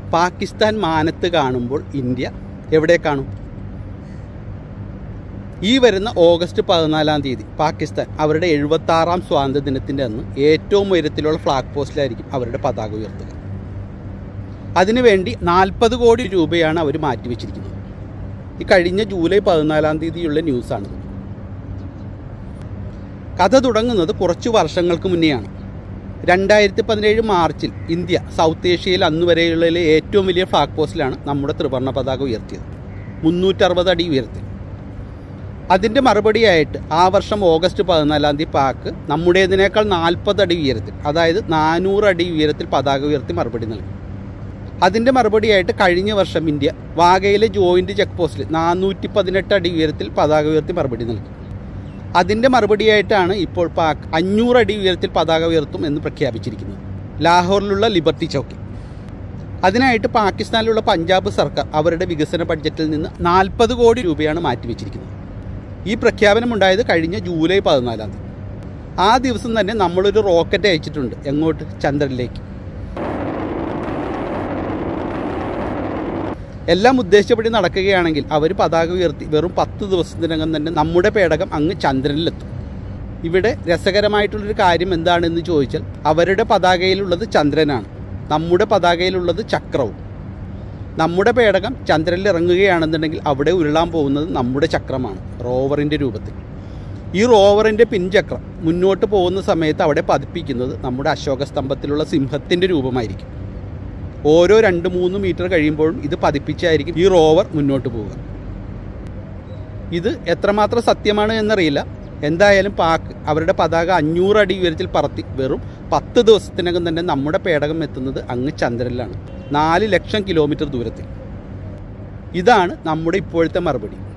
പാകിസ്ഥാൻ മാനത്ത് കാണുമ്പോൾ ഇന്ത്യ എവിടെ കാണും ഈ വരുന്ന ഓഗസ്റ്റ് പതിനാലാം തീയതി പാകിസ്ഥാൻ അവരുടെ എഴുപത്തി ആറാം സ്വാതന്ത്ര്യ ദിനത്തിൻ്റെ അന്ന് ഏറ്റവും ഉയരത്തിലുള്ള ഫ്ലാഗ് പോസ്റ്റിലായിരിക്കും അവരുടെ പതാക ഉയർത്തുക അതിനുവേണ്ടി നാൽപ്പത് കോടി രൂപയാണ് അവർ മാറ്റിവെച്ചിരിക്കുന്നത് ഈ കഴിഞ്ഞ ജൂലൈ പതിനാലാം തീയതിയുള്ള ന്യൂസാണിത് കഥ തുടങ്ങുന്നത് കുറച്ച് വർഷങ്ങൾക്ക് മുന്നെയാണ് രണ്ടായിരത്തി പതിനേഴ് മാർച്ചിൽ ഇന്ത്യ സൗത്ത് ഏഷ്യയിൽ അന്ന് വരെയുള്ളതിലെ ഏറ്റവും വലിയ ഫ്ലാഗ് പോസ്റ്റിലാണ് നമ്മുടെ ത്രിവർണ്ണ പതാക ഉയർത്തിയത് മുന്നൂറ്ററുപത് അടി ഉയർത്തി അതിൻ്റെ മറുപടിയായിട്ട് ആ വർഷം ഓഗസ്റ്റ് പതിനാലാം തീയതി പാക്ക് നമ്മുടേതിനേക്കാൾ നാൽപ്പത് അടി ഉയരത്തിൽ അതായത് നാനൂറ് അടി ഉയരത്തിൽ പതാക ഉയർത്തി മറുപടി നൽകി അതിൻ്റെ മറുപടിയായിട്ട് കഴിഞ്ഞ വർഷം ഇന്ത്യ വാഗയിലെ ജോയിൻറ്റ് ചെക്ക് പോസ്റ്റിൽ നാനൂറ്റി പതിനെട്ട് അടി ഉയരത്തിൽ പതാക ഉയർത്തി മറുപടി നൽകി അതിൻ്റെ മറുപടിയായിട്ടാണ് ഇപ്പോൾ പാക് അഞ്ഞൂറ് അടി ഉയരത്തിൽ പതാക ഉയർത്തും എന്ന് പ്രഖ്യാപിച്ചിരിക്കുന്നത് ലാഹോറിലുള്ള ലിബർട്ടി ചൗക്കിൽ അതിനായിട്ട് പാകിസ്ഥാനിലുള്ള പഞ്ചാബ് സർക്കാർ അവരുടെ വികസന ബഡ്ജറ്റിൽ നിന്ന് നാൽപ്പത് കോടി രൂപയാണ് മാറ്റിവെച്ചിരിക്കുന്നത് ഈ പ്രഖ്യാപനമുണ്ടായത് കഴിഞ്ഞ ജൂലൈ പതിനാലാം തീയതി ആ ദിവസം തന്നെ നമ്മളൊരു റോക്കറ്റ് അയച്ചിട്ടുണ്ട് എങ്ങോട്ട് ചന്ദ്രനിലേക്ക് എല്ലാം ഉദ്ദേശിച്ചപടി നടക്കുകയാണെങ്കിൽ അവർ പതാക ഉയർത്തി വെറും പത്ത് ദിവസത്തിനകം തന്നെ നമ്മുടെ പേടകം അങ്ങ് ചന്ദ്രനിലെത്തും ഇവിടെ രസകരമായിട്ടുള്ളൊരു കാര്യം എന്താണെന്ന് ചോദിച്ചാൽ അവരുടെ പതാകയിലുള്ളത് ചന്ദ്രനാണ് നമ്മുടെ പതാകയിലുള്ളത് ചക്രവും നമ്മുടെ പേടകം ചന്ദ്രനിൽ ഇറങ്ങുകയാണെന്നുണ്ടെങ്കിൽ അവിടെ ഉരുളാൻ പോകുന്നത് നമ്മുടെ ചക്രമാണ് റോവറിൻ്റെ രൂപത്തിൽ ഈ റോവറിൻ്റെ പിൻചക്രം മുന്നോട്ട് പോകുന്ന സമയത്ത് അവിടെ പതിപ്പിക്കുന്നത് നമ്മുടെ അശോക സ്തംഭത്തിലുള്ള സിംഹത്തിൻ്റെ രൂപമായിരിക്കും ഓരോ രണ്ട് മൂന്ന് മീറ്റർ കഴിയുമ്പോഴും ഇത് പതിപ്പിച്ചായിരിക്കും ഈ റോവർ മുന്നോട്ട് പോവുക ഇത് എത്രമാത്രം സത്യമാണ് എന്നറിയില്ല എന്തായാലും പാക് അവരുടെ പതാക അഞ്ഞൂറ് അടി ഉയരത്തിൽ പറത്തി വെറും പത്ത് ദിവസത്തിനകം തന്നെ നമ്മുടെ പേടകം എത്തുന്നത് അങ്ങ് ചന്ദ്രനിലാണ് നാല് ലക്ഷം കിലോമീറ്റർ ദൂരത്തിൽ ഇതാണ് നമ്മുടെ ഇപ്പോഴത്തെ മറുപടി